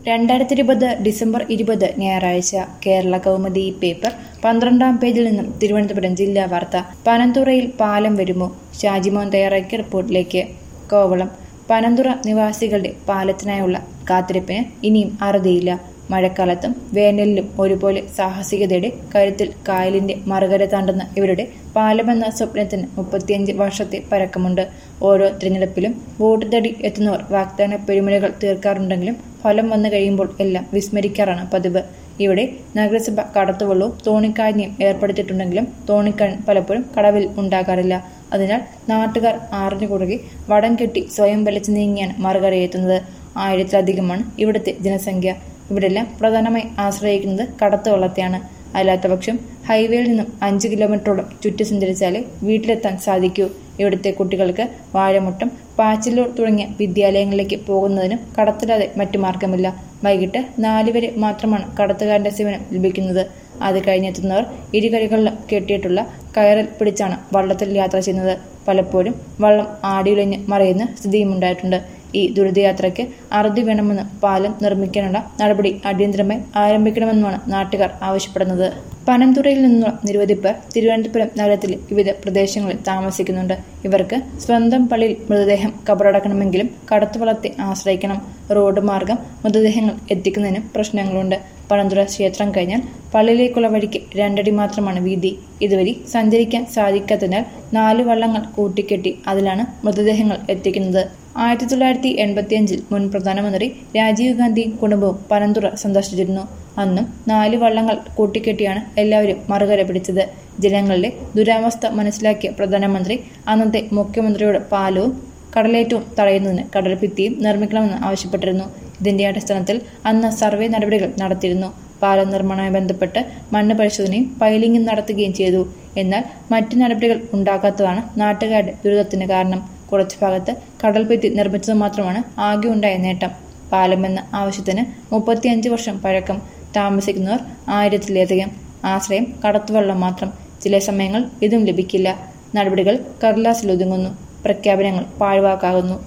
രണ്ടായിരത്തി ഇരുപത് ഡിസംബർ ഇരുപത് ഞായറാഴ്ച കേരള കൗമുദി പേപ്പർ പന്ത്രണ്ടാം പേജിൽ നിന്നും തിരുവനന്തപുരം ജില്ലാ വാർത്ത പനന്തുറയിൽ പാലം വരുമോ ഷാജിമോൻ തയ്യാറാക്കിയ റിപ്പോർട്ടിലേക്ക് കോവളം പനന്തുറ നിവാസികളുടെ പാലത്തിനായുള്ള കാത്തിരിപ്പിന് ഇനിയും അറുതിയില്ല മഴക്കാലത്തും വേനലിലും ഒരുപോലെ സാഹസികതയുടെ കരുത്തിൽ കായലിന്റെ മറുകര താണ്ടുന്ന ഇവരുടെ പാലമെന്ന സ്വപ്നത്തിന് മുപ്പത്തിയഞ്ച് വർഷത്തെ പരക്കമുണ്ട് ഓരോ തിരഞ്ഞെടുപ്പിലും വോട്ട് തേടി എത്തുന്നവർ വാഗ്ദാന പെരുമഴകൾ തീർക്കാറുണ്ടെങ്കിലും ഫലം വന്നു കഴിയുമ്പോൾ എല്ലാം വിസ്മരിക്കാറാണ് പതിവ് ഇവിടെ നഗരസഭ കടത്തുവള്ളവും തോണിക്കാഴിനെയും ഏർപ്പെടുത്തിയിട്ടുണ്ടെങ്കിലും തോണിക്കാഴൻ പലപ്പോഴും കടവിൽ ഉണ്ടാകാറില്ല അതിനാൽ നാട്ടുകാർ ആറിന് കുറുകെ വടം കെട്ടി സ്വയം വലിച്ചു നീങ്ങിയാണ് മറുകരയെത്തുന്നത് ആയിരത്തിലധികമാണ് ഇവിടുത്തെ ജനസംഖ്യ ഇവിടെല്ലാം പ്രധാനമായി ആശ്രയിക്കുന്നത് കടത്തുവള്ളത്തെയാണ് അല്ലാത്തപക്ഷം ഹൈവേയിൽ നിന്നും അഞ്ച് കിലോമീറ്ററോളം ചുറ്റി സഞ്ചരിച്ചാലേ വീട്ടിലെത്താൻ സാധിക്കൂ ഇവിടുത്തെ കുട്ടികൾക്ക് വാഴമുട്ടം പാച്ചിലൂർ തുടങ്ങിയ വിദ്യാലയങ്ങളിലേക്ക് പോകുന്നതിനും കടത്തില്ലാതെ മറ്റു മാർഗമില്ല വൈകിട്ട് നാല് വരെ മാത്രമാണ് കടത്തുകാരന്റെ സേവനം ലഭിക്കുന്നത് അത് കഴിഞ്ഞെത്തുന്നവർ ഇരുകരകളിലും കെട്ടിയിട്ടുള്ള കയറിൽ പിടിച്ചാണ് വള്ളത്തിൽ യാത്ര ചെയ്യുന്നത് പലപ്പോഴും വള്ളം ആടിയുലഞ്ഞ് മറയുന്ന സ്ഥിതിയുമുണ്ടായിട്ടുണ്ട് ഈ ദുരിതയാത്രയ്ക്ക് അറുതി വേണമെന്ന് പാലം നിർമ്മിക്കാനുള്ള നടപടി അടിയന്തരമായി ആരംഭിക്കണമെന്നുമാണ് നാട്ടുകാർ ആവശ്യപ്പെടുന്നത് പനന്തുറയിൽ നിന്നുള്ള നിരവധി പേർ തിരുവനന്തപുരം നഗരത്തിലെ വിവിധ പ്രദേശങ്ങളിൽ താമസിക്കുന്നുണ്ട് ഇവർക്ക് സ്വന്തം പള്ളിയിൽ മൃതദേഹം കബറടക്കണമെങ്കിലും കടത്തുവളത്തെ ആശ്രയിക്കണം റോഡ് മാർഗം മൃതദേഹങ്ങൾ എത്തിക്കുന്നതിനും പ്രശ്നങ്ങളുണ്ട് പനന്തുറ ക്ഷേത്രം കഴിഞ്ഞാൽ പള്ളിയിലേക്കുള്ള വഴിക്ക് രണ്ടടി മാത്രമാണ് വീതി ഇതുവഴി സഞ്ചരിക്കാൻ സാധിക്കാത്തതിനാൽ നാല് വള്ളങ്ങൾ കൂട്ടിക്കെട്ടി അതിലാണ് മൃതദേഹങ്ങൾ എത്തിക്കുന്നത് ആയിരത്തി തൊള്ളായിരത്തി എൺപത്തിയഞ്ചിൽ മുൻ പ്രധാനമന്ത്രി രാജീവ് ഗാന്ധിയും കുടുംബവും പനന്തുറ സന്ദർശിച്ചിരുന്നു അന്നും നാല് വള്ളങ്ങൾ കൂട്ടിക്കെട്ടിയാണ് എല്ലാവരും മറുകര പിടിച്ചത് ജനങ്ങളുടെ ദുരാവസ്ഥ മനസ്സിലാക്കിയ പ്രധാനമന്ത്രി അന്നത്തെ മുഖ്യമന്ത്രിയോട് പാലവും കടലേറ്റവും തടയുന്നതിന് കടൽഭിത്തിയും നിർമ്മിക്കണമെന്ന് ആവശ്യപ്പെട്ടിരുന്നു ഇതിന്റെ അടിസ്ഥാനത്തിൽ അന്ന് സർവേ നടപടികൾ നടത്തിയിരുന്നു പാലം നിർമ്മാണവുമായി ബന്ധപ്പെട്ട് മണ്ണ് പരിശോധനയും പൈലിംഗും നടത്തുകയും ചെയ്തു എന്നാൽ മറ്റു നടപടികൾ ഉണ്ടാകാത്തതാണ് നാട്ടുകാരുടെ ദുരിതത്തിന് കാരണം കുറച്ചു ഭാഗത്ത് കടൽഭിത്തി നിർമ്മിച്ചത് മാത്രമാണ് ആകെ ഉണ്ടായ നേട്ടം പാലമെന്ന ആവശ്യത്തിന് മുപ്പത്തിയഞ്ച് വർഷം പഴക്കം താമസിക്കുന്നവർ ആയിരത്തിലധികം ആശ്രയം കടത്തുവള്ളം മാത്രം ചില സമയങ്ങൾ ഇതും ലഭിക്കില്ല നടപടികൾ കടലാസിൽ ഒതുങ്ങുന്നു പ്രഖ്യാപനങ്ങൾ പാഴ്വാക്കാകുന്നു